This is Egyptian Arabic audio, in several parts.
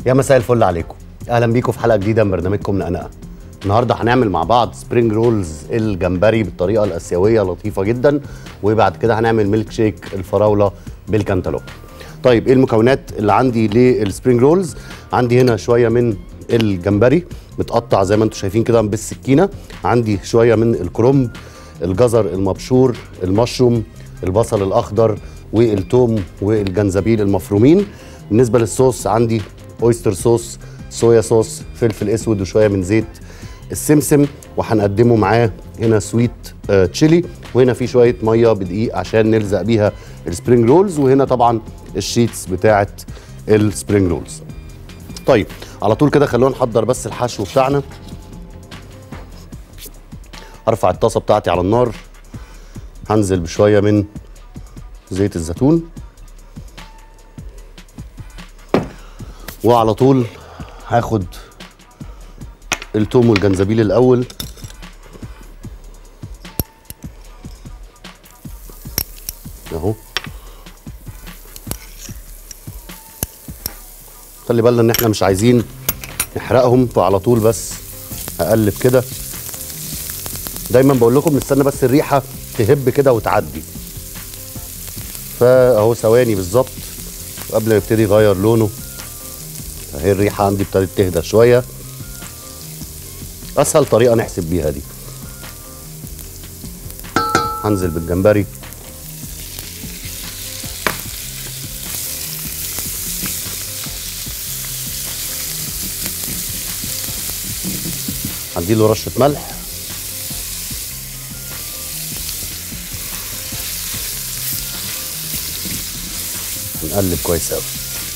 يا مساء الفل عليكم اهلا بيكم في حلقه جديده من برنامجكم نقنقه النهارده هنعمل مع بعض سبرينج رولز الجمبري بالطريقه الاسيويه لطيفه جدا وبعد كده هنعمل ميلك شيك الفراوله بالكنتالوب طيب ايه المكونات اللي عندي للسبرينج رولز عندي هنا شويه من الجمبري متقطع زي ما انتم شايفين كده بالسكينه عندي شويه من الكرنب الجزر المبشور المشروم البصل الاخضر والثوم والجنزبيل المفرومين بالنسبه للصوص عندي اويستر صوص صويا صوص فلفل اسود وشويه من زيت السمسم وهنقدمه معاه هنا سويت آه تشيلي وهنا في شويه ميه بدقيق عشان نلزق بيها السبرينج رولز وهنا طبعا الشيتس بتاعه السبرينج رولز طيب على طول كده خلونا نحضر بس الحشو بتاعنا هرفع الطاسه بتاعتي على النار هنزل بشويه من زيت الزيتون وعلى طول هاخد التوم والجنزبيل الاول اهو خلي بالنا ان احنا مش عايزين نحرقهم فعلى طول بس هقلب كده دايما بقول لكم نستنى بس الريحه تهب كده وتعدي فاهو ثواني بالظبط قبل ما يبتدي يغير لونه اهي الريحه عندي ابتدت تهدى شويه اسهل طريقه نحسب بيها دي هنزل بالجمبري هديله رشه ملح نقلب كويس قوي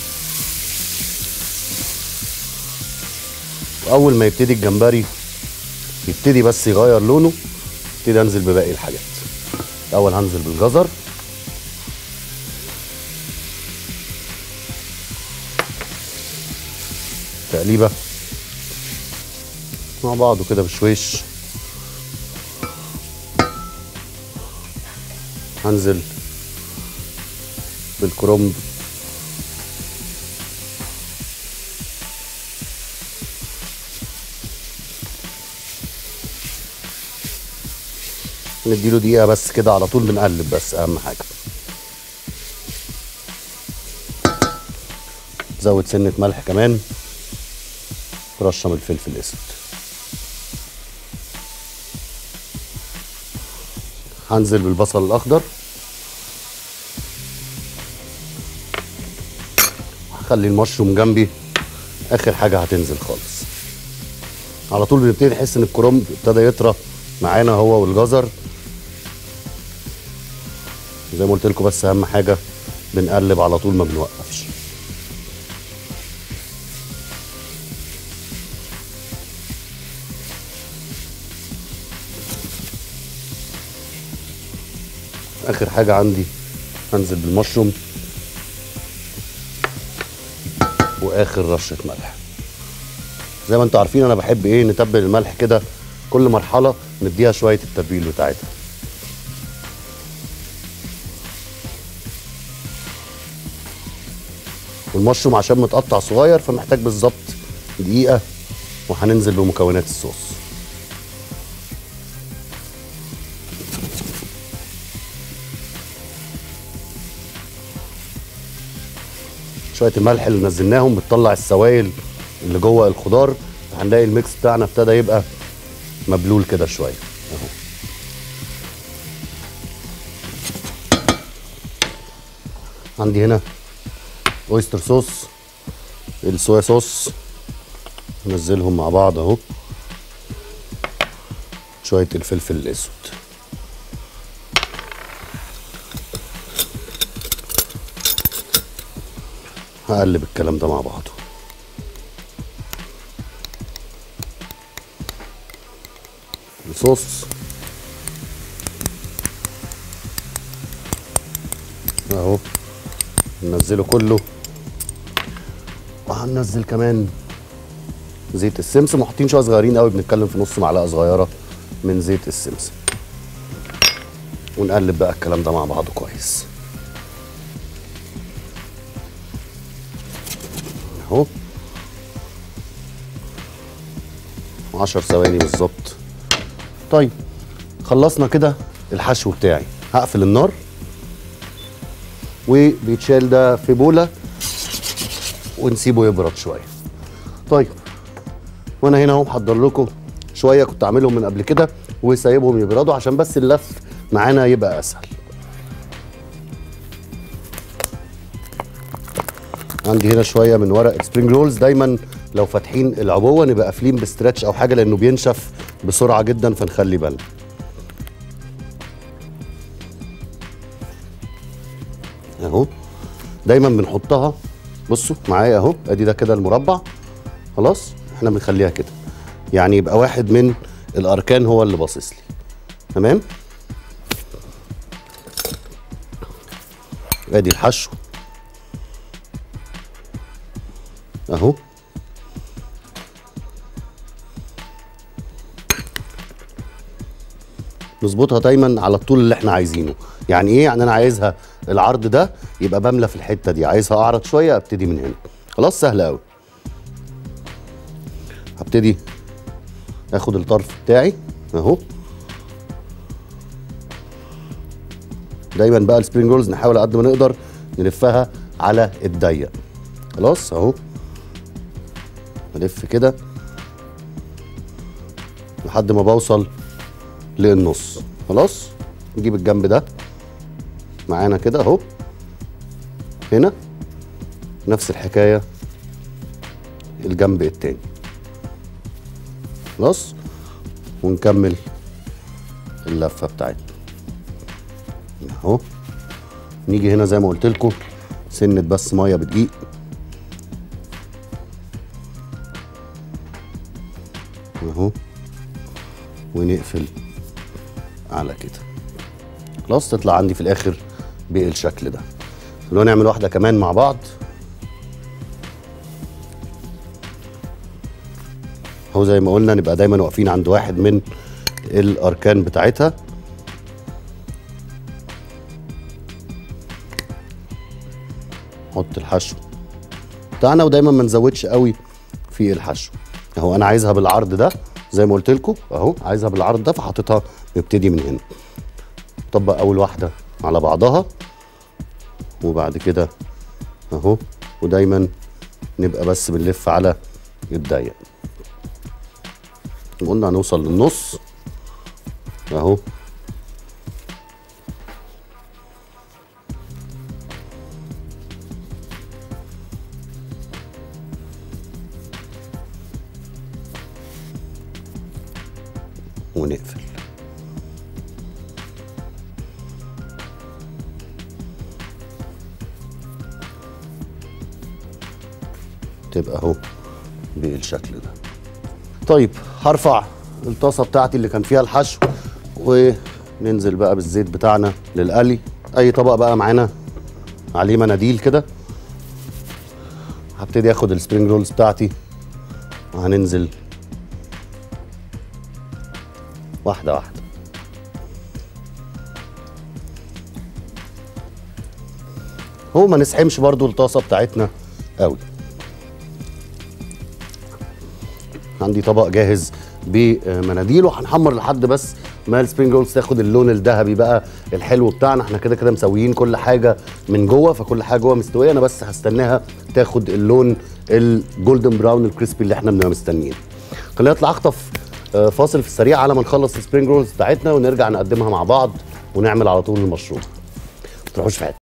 واول ما يبتدي الجمبري يبتدي بس يغير لونه ابتدي انزل بباقي الحاجات الاول هنزل بالجزر تقليبه مع بعضه كده بشويش هنزل بالكرنب نديله دقيقة بس كده على طول بنقلب بس أهم حاجة زود سنة ملح كمان رشة من الفلفل الأسود هنزل بالبصل الأخضر هخلي المشروم جنبي آخر حاجة هتنزل خالص على طول بنبتدي نحس إن الكرنب ابتدى يطرى معانا هو والجزر زي ما قلت لكم بس اهم حاجه بنقلب على طول ما بنوقفش اخر حاجه عندي هنزل بالمشروم واخر رشه ملح زي ما انتم عارفين انا بحب ايه نتبل الملح كده كل مرحله نديها شويه التتبيل بتاعتها والمشروم عشان متقطع صغير فمحتاج بالظبط دقيقه وهننزل بمكونات الصوص شويه الملح اللي نزلناهم بتطلع السوائل اللي جوه الخضار هنلاقي الميكس بتاعنا ابتدى يبقى مبلول كده شويه اهو عندي هنا اويستر صوص الصويا صوص ننزلهم مع بعض اهو شويه الفلفل الاسود هقلب الكلام ده مع بعضه الصوص اهو ننزله كله وهننزل كمان زيت السمسم وحاطين شويه صغيرين قوي بنتكلم في نص معلقه صغيره من زيت السمسم ونقلب بقى الكلام ده مع بعضه كويس اهو 10 ثواني بالظبط طيب خلصنا كده الحشو بتاعي هقفل النار وبيتشال ده في بوله ونسيبه يبرد شويه طيب وانا هنا اهو محضر لكم شويه كنت عاملهم من قبل كده وسايبهم يبردوا عشان بس اللف معانا يبقى اسهل عندي هنا شويه من ورق سبرينج رولز دايما لو فاتحين العبوه نبقى قافلين بستريتش او حاجه لانه بينشف بسرعه جدا فنخلي بالنا اهو دايما بنحطها بصوا معايا اهو ادي ده كده المربع خلاص احنا بنخليها كده يعني يبقى واحد من الاركان هو اللي باصص لي تمام ادي الحشو اهو نظبطها دايما على الطول اللي احنا عايزينه يعني ايه يعني انا عايزها العرض ده يبقى بملى في الحته دي عايزها اعرض شويه ابتدي من هنا خلاص سهله قوي هبتدي اخد الطرف بتاعي اهو دايما بقى السبرينج رولز نحاول قد ما نقدر نلفها على الضيق خلاص اهو بلف كده لحد ما بوصل للنص خلاص نجيب الجنب ده معانا كده اهو هنا نفس الحكايه الجنب التاني خلاص ونكمل اللفه بتاعتنا اهو نيجي هنا زي ما قلت لكم سنه بس ميه بدقيق اهو ونقفل على كده خلاص تطلع عندي في الاخر بالشكل ده خلونا نعمل واحده كمان مع بعض هو زي ما قلنا نبقى دايما واقفين عند واحد من الاركان بتاعتها نحط الحشو بتاعنا ودايما ما نزودش قوي في الحشو اهو انا عايزها بالعرض ده زي ما قلت لكم اهو عايزها بالعرض ده فحطيتها نبتدي من هنا طبق اول واحده على بعضها وبعد كده اهو ودايما نبقى بس بنلف على الضيق قلنا هنوصل للنص اهو ونقفل تبقى اهو بالشكل ده طيب هرفع الطاسه بتاعتي اللي كان فيها الحشو وننزل بقى بالزيت بتاعنا للقلي اي طبق بقى معانا عليه مناديل كده هبتدي اخد السبرينج رولز بتاعتي وهننزل واحده واحده هو ما نسحمش برضو الطاسه بتاعتنا قوي عندي طبق جاهز بمناديل وهنحمر لحد بس ما السبرينج رولز تاخد اللون الذهبي بقى الحلو بتاعنا احنا كده كده مسويين كل حاجه من جوه فكل حاجه جوه مستويه انا بس هستناها تاخد اللون الجولدن براون الكريسبي اللي احنا بنبقى مستنيينه خلينا نطلع اخطف آه، فاصل في السريع على ما نخلص السبرينج رولز بتاعتنا ونرجع نقدمها مع بعض ونعمل على طول المشروب ما تروحوش في حته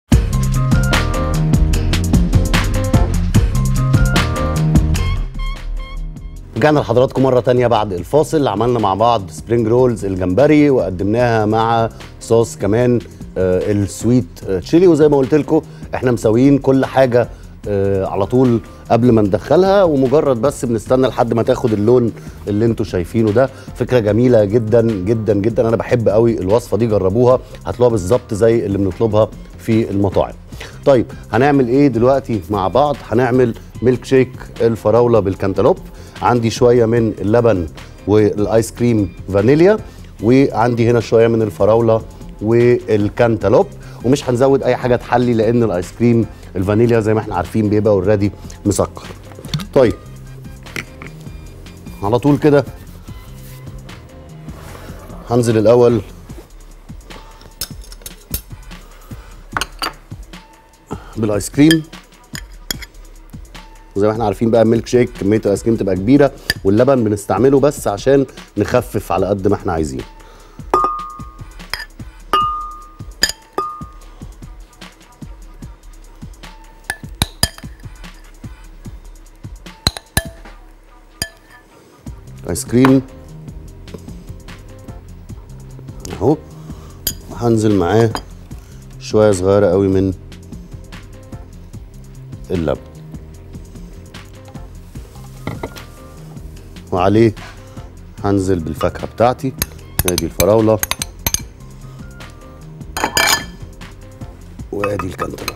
رجعنا لحضراتكم مرة تانية بعد الفاصل عملنا مع بعض سبرينج رولز الجمبري وقدمناها مع صوص كمان آه السويت آه تشيلي وزي ما قلت لكم احنا مسويين كل حاجة آه على طول قبل ما ندخلها ومجرد بس بنستنى لحد ما تاخد اللون اللي انتوا شايفينه ده فكرة جميلة جدا جدا جدا انا بحب قوي الوصفة دي جربوها هتلاقوها بالظبط زي اللي بنطلبها في المطاعم طيب هنعمل ايه دلوقتي مع بعض هنعمل ميلك شيك الفراولة بالكنتالوب عندي شويه من اللبن والايس كريم فانيليا وعندي هنا شويه من الفراوله والكانتالوب ومش هنزود اي حاجه تحلي لان الايس كريم الفانيليا زي ما احنا عارفين بيبقى اوريدي مسكر طيب على طول كده هنزل الاول بالايس كريم وزي ما احنا عارفين بقى الميلك شيك كميه الايس كريم تبقى كبيره واللبن بنستعمله بس عشان نخفف على قد ما احنا عايزين ايس كريم اهو هنزل معاه شويه صغيره قوي من اللبن وعليه هنزل بالفاكهه بتاعتي ادي الفراوله وادي الكنتالوب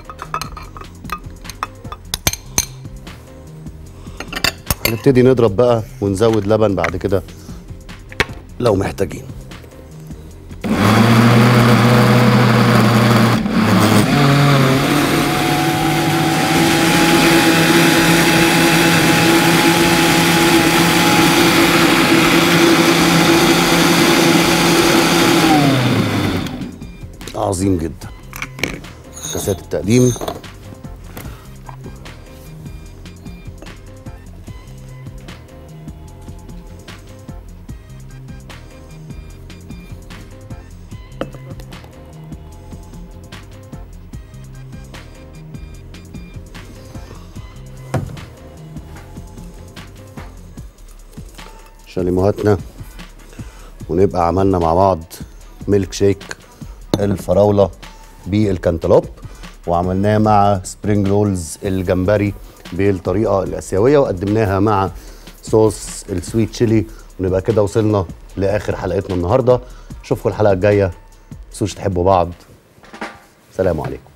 هنبتدي نضرب بقى ونزود لبن بعد كده لو محتاجين عظيم جدا كاسات التقديم شاليموهاتنا ونبقى عملنا مع بعض ميلك شيك الفراوله بالكنتالوب وعملناه مع سبرينج رولز الجمبري بالطريقه الاسيويه وقدمناها مع صوص السويت تشيلي ونبقى كده وصلنا لاخر حلقتنا النهارده اشوفكم الحلقه الجايه تنسوش تحبوا بعض سلام عليكم